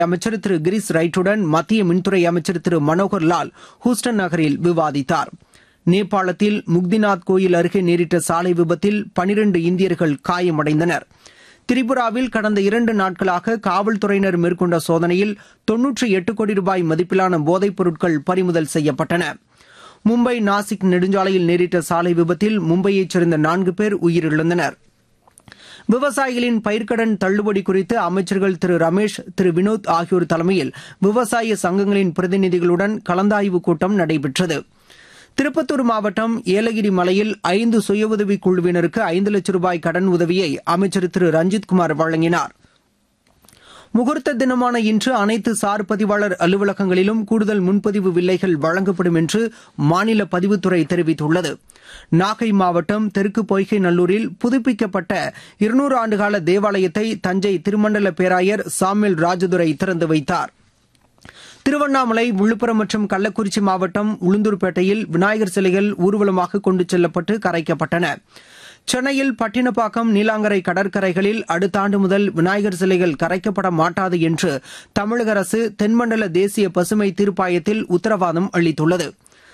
அமைச்சர் திரு கிரிஸ் ரைட்டுடன் மத்திய மின்துறை அமைச்சர் திரு மனோகர் லால் ஹூஸ்டன் நகரில் விவாதித்தார் நேபாளத்தில் முக்திநாத் கோயில் அருகே நேரிட்ட சாலை விபத்தில் பனிரண்டு இந்தியர்கள் காயமடைந்தனர் திரிபுராவில் கடந்த இரண்டு நாட்களாக காவல்துறையினர் மேற்கொண்ட சோதனையில் தொன்னூற்றி எட்டு கோடி ரூபாய் மதிப்பிலான போதைப் பொருட்கள் பறிமுதல் செய்யப்பட்டன மும்பை நாசிக் நெடுஞ்சாலையில் நேரிட்ட சாலை விபத்தில் மும்பையைச் சேர்ந்த நான்கு பேர் உயிரிழந்தனர் விவசாயிகளின் பயிர்க்கடன் தள்ளுபடி குறித்து அமைச்சர்கள் திரு ரமேஷ் திரு வினோத் ஆகியோர் தலைமையில் விவசாய சங்கங்களின் பிரதிநிதிகளுடன் கலந்தாய்வு கூட்டம் நடைபெற்றது திருப்பத்தூர் மாவட்டம் ஏலகிரி மலையில் ஐந்து சுய உதவிக் குழுவினருக்கு ஐந்து லட்சம் ரூபாய் கடன் உதவியை அமைச்சர் திரு ரஞ்சித்குமார் வழங்கினார் முகூர்த்த தினமான இன்று அனைத்து சார் பதிவாளர் அலுவலகங்களிலும் கூடுதல் முன்பதிவு வில்லைகள் வழங்கப்படும் என்று மாநில பதிவுத்துறை தெரிவித்துள்ளது நாகை மாவட்டம் தெற்கு பொய்கை நல்லூரில் புதுப்பிக்கப்பட்ட இருநூறு ஆண்டுகால தேவாலயத்தை தஞ்சை திருமண்டல பேராயர் சாமியல் ராஜதுரை திறந்து வைத்தார் திருவண்ணாமலை விழுப்புரம் மற்றும் கள்ளக்குறிச்சி மாவட்டம் உளுந்தூர்பேட்டையில் விநாயகர் சிலைகள் ஊர்வலமாக கொண்டு செல்லப்பட்டு கரைக்கப்பட்டன சென்னையில் பட்டினப்பாக்கம் நீலாங்கரை கடற்கரைகளில் அடுத்த ஆண்டு முதல் விநாயகர் சிலைகள் கரைக்கப்பட மாட்டாது என்று தமிழக அரசு தென்மண்டல தேசிய பசுமை தீர்ப்பாயத்தில் உத்தரவாதம் அளித்துள்ளது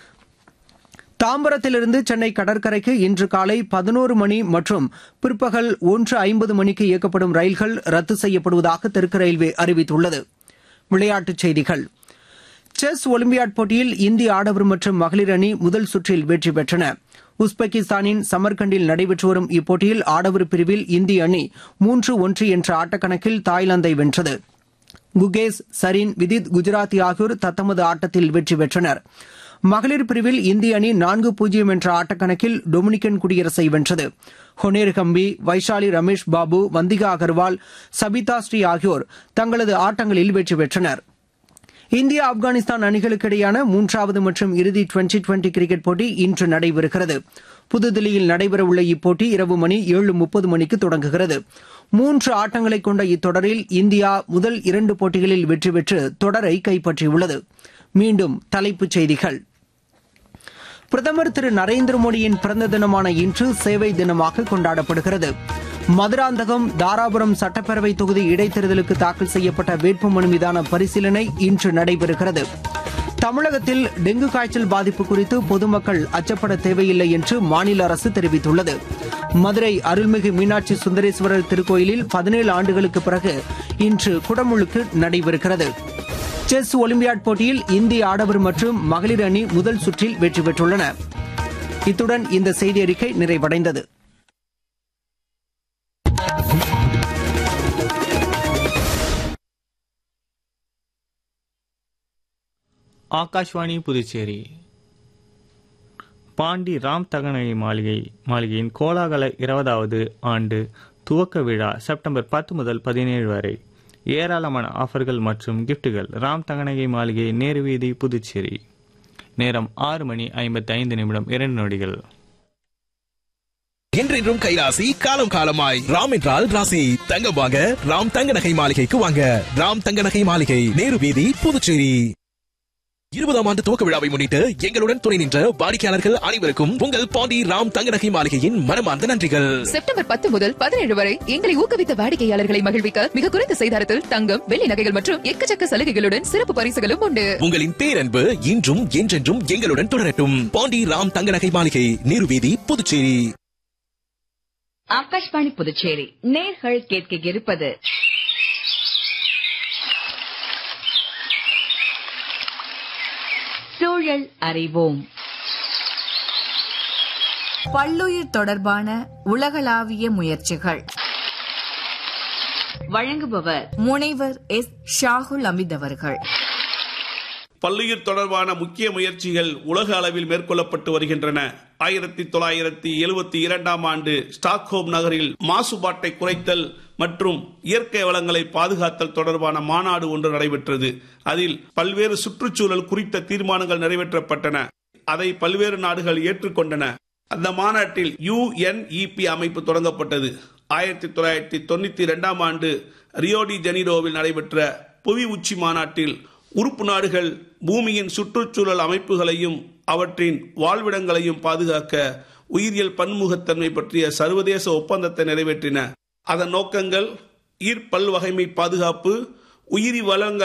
தாம்பரத்திலிருந்து சென்னை கடற்கரைக்கு இன்று காலை பதினோரு மணி மற்றும் பிற்பகல் ஒன்று ஐம்பது மணிக்கு இயக்கப்படும் ரயில்கள் ரத்து செய்யப்படுவதாக தெற்கு ரயில்வே அறிவித்துள்ளது விளையாட்டுச் செய்திகள் செஸ் ஒலிம்பியாட் போட்டியில் இந்திய ஆடவர் மற்றும் மகளிர் அணி முதல் சுற்றில் வெற்றி பெற்றன உஸ்பெகிஸ்தானின் சமர்கண்டில் நடைபெற்று வரும் இப்போட்டியில் ஆடவர் பிரிவில் இந்திய அணி மூன்று ஒன்று என்ற ஆட்டக்கணக்கில் தாய்லாந்தை வென்றது குகேஸ் சரின் விதித் குஜராத்தி ஆகியோர் தத்தமது ஆட்டத்தில் வெற்றி பெற்றனர் மகளிர் பிரிவில் இந்திய அணி நான்கு பூஜ்ஜியம் என்ற ஆட்டக்கணக்கில் டொமினிக்கன் குடியரசை வென்றது ஹொனேர் கம்பி வைஷாலி ரமேஷ் பாபு வந்திகா அகர்வால் சபிதா ஸ்ரீ ஆகியோர் தங்களது ஆட்டங்களில் வெற்றி பெற்றனர் இந்தியா ஆப்கானிஸ்தான் அணிகளுக்கு இடையான மூன்றாவது மற்றும் இறுதி டுவெண்டி டுவெண்டி கிரிக்கெட் போட்டி இன்று நடைபெறுகிறது புதுதில்லியில் நடைபெறவுள்ள இப்போட்டி இரவு மணி ஏழு முப்பது மணிக்கு தொடங்குகிறது மூன்று ஆட்டங்களை கொண்ட இத்தொடரில் இந்தியா முதல் இரண்டு போட்டிகளில் வெற்றி பெற்று தொடரை கைப்பற்றியுள்ளது மீண்டும் தலைப்புச் செய்திகள் பிரதமர் திரு நரேந்திர மோடியின் பிறந்த தினமான இன்று சேவை தினமாக கொண்டாடப்படுகிறது மதுராந்தகம் தாராபுரம் சட்டப்பேரவை தொகுதி இடைத்தேர்தலுக்கு தாக்கல் செய்யப்பட்ட வேட்புமனு மீதான பரிசீலனை இன்று நடைபெறுகிறது தமிழகத்தில் டெங்கு காய்ச்சல் பாதிப்பு குறித்து பொதுமக்கள் அச்சப்பட தேவையில்லை என்று மாநில அரசு தெரிவித்துள்ளது மதுரை அருள்மிகு மீனாட்சி சுந்தரேஸ்வரர் திருக்கோயிலில் பதினேழு ஆண்டுகளுக்கு பிறகு இன்று குடமுழுக்கு நடைபெறுகிறது செஸ் ஒலிம்பியாட் போட்டியில் இந்திய ஆடவர் மற்றும் மகளிர் அணி முதல் சுற்றில் வெற்றி பெற்றுள்ளன இத்துடன் இந்த செய்தி அறிக்கை நிறைவடைந்தது ஆகாஷ்வாணி புதுச்சேரி பாண்டி ராம் தகனகை மாளிகை மாளிகையின் கோலாகல இருபதாவது ஆண்டு துவக்க விழா செப்டம்பர் பத்து முதல் பதினேழு வரை ஏராளமான ஆஃபர்கள் மற்றும் கிஃப்ட்டுகள் ராம் தகனகை மாளிகை நேரு வீதி புதுச்சேரி நேரம் ஆறு மணி ஐம்பத்தி ஐந்து நிமிடம் இரண்டு நொடிகள் என்றென்றும் கைராசி காலம் காலமாய் ராம் என்றால் ராசி தங்கம் வாங்க ராம் தங்க நகை மாளிகைக்கு வாங்க ராம் தங்க நகை மாளிகை நேரு வீதி புதுச்சேரி இருபதாம் ஆண்டு துவக்க விழாவை முன்னிட்டு எங்களுடன் துணை நின்ற வாடிக்கையாளர்கள் அனைவருக்கும் உங்கள் பாண்டி ராம் தங்க நகை மாளிகையின் மனமார்ந்த நன்றிகள் செப்டம்பர் பத்து முதல் பதினேழு வரை எங்களை ஊக்குவித்த வாடிக்கையாளர்களை மகிழ்விக்க மிக குறைந்த செய்தாரத்தில் தங்கம் வெள்ளி நகைகள் மற்றும் எக்கச்சக்க சலுகைகளுடன் சிறப்பு பரிசுகளும் உண்டு உங்களின் பேரன்பு இன்றும் என்றென்றும் எங்களுடன் தொடரட்டும் பாண்டி ராம் தங்க நகை மாளிகை நேரு வீதி புதுச்சேரி ஆகாஷ்வாணி புதுச்சேரி நேர்கள் கேட்க இருப்பது சூழல் அறிவோம் பல்லுயிர் தொடர்பான உலகளாவிய முயற்சிகள் வழங்குபவர் முனைவர் எஸ் ஷாகுல் அமித் அவர்கள் பல்லுயிர் தொடர்பான முக்கிய முயற்சிகள் உலக அளவில் மேற்கொள்ளப்பட்டு வருகின்றன ஆயிரத்தி தொள்ளாயிரத்தி எழுபத்தி இரண்டாம் ஆண்டு ஸ்டாக்ஹோம் நகரில் மாசுபாட்டை குறைத்தல் மற்றும் இயற்கை வளங்களை பாதுகாத்தல் தொடர்பான மாநாடு ஒன்று நடைபெற்றது அதில் பல்வேறு சுற்றுச்சூழல் குறித்த தீர்மானங்கள் நிறைவேற்றப்பட்டன அதை பல்வேறு நாடுகள் ஏற்றுக்கொண்டன அந்த மாநாட்டில் யுஎன்இபி அமைப்பு தொடங்கப்பட்டது ஆயிரத்தி தொள்ளாயிரத்தி தொண்ணூத்தி இரண்டாம் ஆண்டு ரியோடி ஜெனிரோவில் நடைபெற்ற புவி உச்சி மாநாட்டில் உறுப்பு நாடுகள் பூமியின் சுற்றுச்சூழல் அமைப்புகளையும் அவற்றின் வாழ்விடங்களையும் பாதுகாக்க உயிரியல் பன்முகத்தன்மை பற்றிய சர்வதேச ஒப்பந்தத்தை நிறைவேற்றின அதன் நோக்கங்கள் ஈர்ப்பல்வகைமை பாதுகாப்பு உயிரி வளங்கள்